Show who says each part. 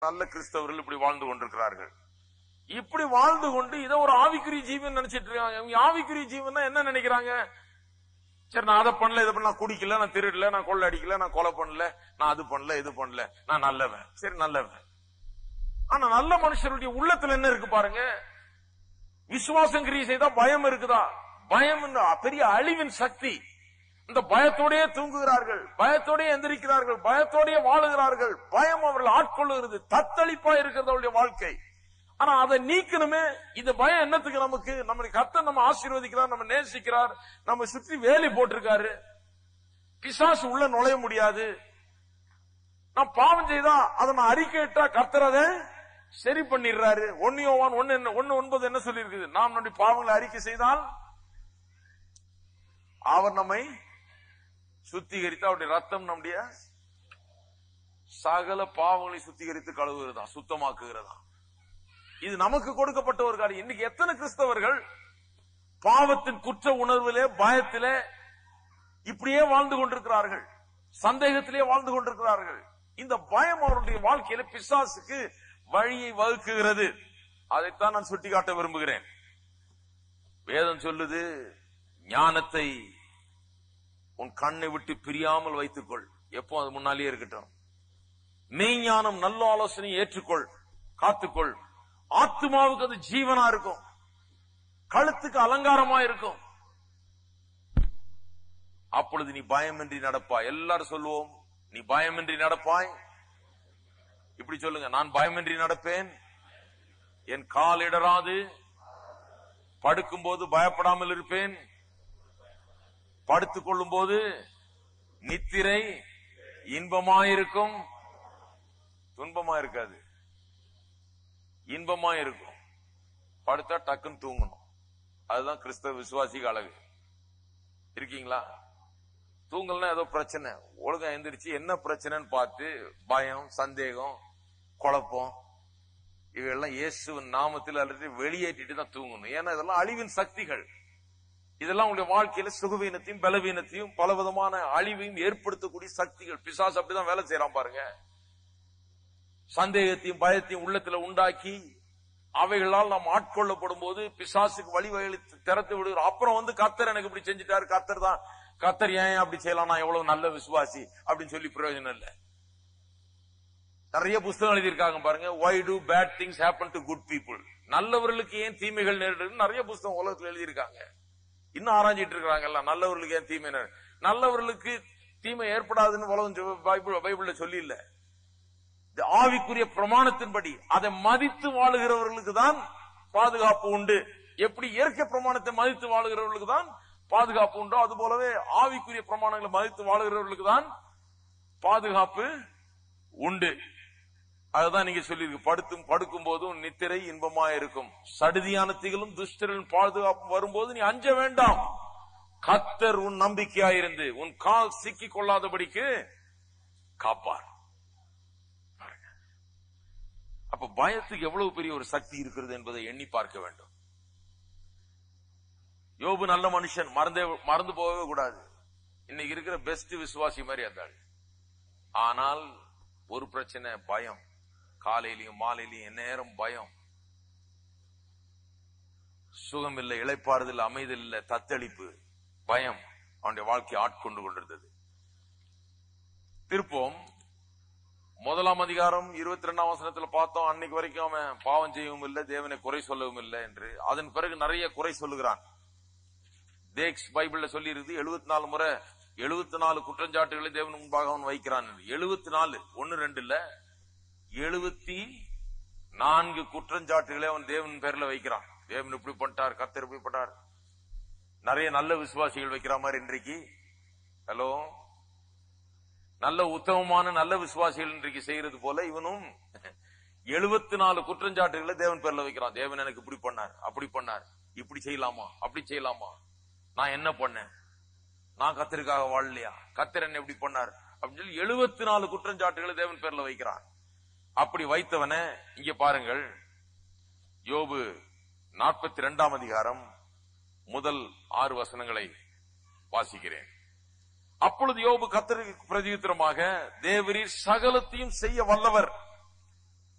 Speaker 1: நல்ல கிறிஸ்தவர்கள் இப்படி வாழ்ந்து கொண்டிருக்கிறார்கள் இப்படி வாழ்ந்து கொண்டு இதை ஒரு ஆவிக்குரிய ஜீவன் நினைச்சிட்டு இருக்காங்க இவங்க ஆவிக்குரிய ஜீவன் என்ன நினைக்கிறாங்க சரி நான் அதை பண்ணல இதை பண்ணல நான் குடிக்கல நான் திருடல நான் கொள்ள அடிக்கல நான் கொலை பண்ணல நான் அது பண்ணல இது பண்ணல நான் நல்லவன் சரி நல்லவன் ஆனா நல்ல மனுஷருடைய உள்ளத்துல என்ன இருக்கு பாருங்க விசுவாசம் கிரியை செய்தா பயம் இருக்குதா பயம் இந்த பெரிய அழிவின் சக்தி இந்த பயத்தோடயே தூங்குகிறார்கள் பயத்தோடயே எந்திரிக்கிறார்கள் பயத்தோடயே வாழுகிறார்கள் பயம் அவர்கள் ஆட்கொள்ளுகிறது தத்தளிப்பா இருக்கிறது அவருடைய வாழ்க்கை ஆனா அதை நீக்கணுமே இந்த பயம் என்னத்துக்கு நமக்கு நம்ம கத்த நம்ம ஆசீர்வதிக்கிறார் நம்ம நேசிக்கிறார் நம்ம சுற்றி வேலி போட்டிருக்காரு பிசாசு உள்ள நுழைய முடியாது நான் பாவம் செய்தா அதை நான் அறிக்கையிட்டா கர்த்தர் அதை சரி பண்ணிடுறாரு ஒன்னு யோவான் ஒன்னு என்ன ஒன்னு ஒன்பது என்ன சொல்லி இருக்குது நாம் நம்முடைய பாவங்களை அறிக்கை செய்தால் அவர் நம்மை சுத்திகரித்து அவருடைய ரத்தம் நம்முடைய சகல பாவங்களை சுத்திகரித்து கழுவுகிறதா சுத்தமாக்குகிறதா இது நமக்கு கொடுக்கப்பட்ட ஒரு காரியம் இன்னைக்கு எத்தனை கிறிஸ்தவர்கள் பாவத்தின் குற்ற உணர்விலே பயத்திலே இப்படியே வாழ்ந்து கொண்டிருக்கிறார்கள் சந்தேகத்திலே வாழ்ந்து கொண்டிருக்கிறார்கள் இந்த பயம் அவருடைய வாழ்க்கையில பிசாசுக்கு வழியை வகுக்குகிறது அதைத்தான் நான் சுட்டிக்காட்ட விரும்புகிறேன் வேதம் சொல்லுது ஞானத்தை உன் கண்ணை விட்டு பிரியாமல் வைத்துக்கொள் எப்போ அது முன்னாலேயே இருக்கட்டும் மெய்ஞானம் நல்ல ஆலோசனை ஏற்றுக்கொள் காத்துக்கொள் ஆத்மாவுக்கு அது ஜீவனா இருக்கும் கழுத்துக்கு அலங்காரமா இருக்கும் அப்பொழுது நீ பயமின்றி நடப்பாய் எல்லாரும் சொல்லுவோம் நீ பயமின்றி நடப்பாய் இப்படி சொல்லுங்க நான் பயமின்றி நடப்பேன் என் கால் இடராது படுக்கும்போது பயப்படாமல் இருப்பேன் படுத்துக் கொள்ளும் போது நித்திரை இன்பமாயிருக்கும் துன்பமா இருக்காது இன்பமா இருக்கும் படுத்தா டக்குன்னு தூங்கணும் அதுதான் கிறிஸ்தவ விசுவாசிக்கு அழகு இருக்கீங்களா தூங்கலனா ஏதோ பிரச்சனை ஒழுங்கா எந்திரிச்சு என்ன பிரச்சனைன்னு பார்த்து பயம் சந்தேகம் குழப்பம் இவையெல்லாம் இயேசுவின் நாமத்தில் அல்லது வெளியேற்றிட்டு தான் தூங்கணும் ஏன்னா இதெல்லாம் அழிவின் சக்திகள் இதெல்லாம் உங்களுடைய வாழ்க்கையில சுகவீனத்தையும் பலவீனத்தையும் பல விதமான அழிவையும் ஏற்படுத்தக்கூடிய சக்திகள் பிசாசு அப்படிதான் வேலை செய்யறான் பாருங்க சந்தேகத்தையும் பயத்தையும் உள்ளத்துல உண்டாக்கி அவைகளால் நாம் ஆட்கொள்ளப்படும் போது பிசாசுக்கு வழி வழி திறத்து விடுகிறோம் அப்புறம் வந்து கத்தர் எனக்கு இப்படி செஞ்சுட்டாரு கத்தர் தான் கத்தர் ஏன் அப்படி செய்யலாம் நான் எவ்வளவு நல்ல விசுவாசி அப்படின்னு சொல்லி பிரயோஜனம் இல்ல நிறைய புஸ்தகம் எழுதியிருக்காங்க பாருங்க why do bad things happen to good people நல்லவர்களுக்கு ஏன் தீமைகள் நேரிடுது நிறைய புஸ்தகம் உலகத்துல எழுதியிருக்காங்க இன்னும் ஆராய்ஞ்சிட்டு இருக்காங்கல்ல நல்லவர்களுக்கு ஏன் தீமை நேரிடும் நல்லவர்களுக்கு தீமை ஏற்படாதுன்னு உலகம் சொ- பைபிள் பைபிள்ல சொல்லி இல்ல இந்த ஆவிக்குரிய பிரமாணத்தின்படி அதை மதித்து வாழுகிறவர்களுக்கு தான் பாதுகாப்பு உண்டு எப்படி இயற்கை பிரமாணத்தை மதித்து வாழுகிறவர்களுக்கு தான் பாதுகாப்பு உண்டோ அது போலவே ஆவிக்குரிய பிரமாணங்களை மதித்து வாழுகிறவர்களுக்கு தான் பாதுகாப்பு உண்டு அதுதான் நீங்க சொல்லியிருக்கு படுத்தும் படுக்கும் போதும் நித்திரை இன்பமா இருக்கும் சடுதியான திகளும் துஷ்டரின் பாதுகாப்பு வரும்போது நீ அஞ்ச வேண்டாம் கத்தர் உன் நம்பிக்கையாயிருந்து உன் கால் சிக்கிக் கொள்ளாதபடிக்கு காப்பார் பாருங்க. அப்ப பயத்துக்கு எவ்வளவு பெரிய ஒரு சக்தி இருக்கிறது என்பதை எண்ணி பார்க்க வேண்டும் யோபு நல்ல மனுஷன் மறந்தே மறந்து போகவே கூடாது இன்னைக்கு இருக்கிற பெஸ்ட் விசுவாசி மாதிரி அந்தாள் ஆனால் ஒரு பிரச்சனை பயம் காலையிலயும் மாலையிலயும் நேரம் பயம் சுகம் இல்லை இளைப்பாறுதல் அமைதல் இல்லை தத்தளிப்பு பயம் அவனுடைய வாழ்க்கை ஆட்கொண்டு கொண்டிருந்தது திருப்போம் முதலாம் அதிகாரம் இருபத்தி ரெண்டாம் வசனத்துல பார்த்தோம் அன்னைக்கு வரைக்கும் அவன் பாவம் செய்யவும் இல்லை தேவனை குறை சொல்லவும் இல்லை என்று அதன் பிறகு நிறைய குறை சொல்லுகிறான் தேக்ஸ் பைபிள்ல சொல்லி இருக்குது எழுபத்தி நாலு முறை எழுபத்தி நாலு குற்றஞ்சாட்டுகளை தேவன் முன்பாக அவன் வைக்கிறான் எழுபத்தி நாலு ஒன்னு ரெண்டு இல்ல எழுபத்தி நான்கு குற்றஞ்சாட்டுகளை அவன் தேவன் பேர்ல வைக்கிறான் தேவன் இப்படி பண்ணிட்டார் கத்தர் இப்படி பண்ணார் நிறைய நல்ல விசுவாசிகள் வைக்கிற மாதிரி இன்றைக்கு ஹலோ நல்ல உத்தமமான நல்ல விசுவாசிகள் இன்றைக்கு செய்யறது போல இவனும் எழுபத்தி நாலு குற்றஞ்சாட்டுகளை தேவன் பேர்ல வைக்கிறான் தேவன் எனக்கு இப்படி பண்ணார் அப்படி பண்ணார் இப்படி செய்யலாமா அப்படி செய்யலாமா நான் என்ன பண்ணேன் நான் கத்தருக்காக வாழலையா கத்தர் என்ன எப்படி பண்ணார் அப்படின்னு சொல்லி எழுபத்தி நாலு குற்றஞ்சாட்டுகளை தேவன் பேர்ல வைக்கிறான் அப்படி வைத்தவன இங்க பாருங்கள் யோபு நாற்பத்தி ரெண்டாம் அதிகாரம் முதல் ஆறு வசனங்களை வாசிக்கிறேன் அப்பொழுது யோபு கத்தருக்கு பிரதியுத்தரமாக தேவரீர் சகலத்தையும் செய்ய வல்லவர்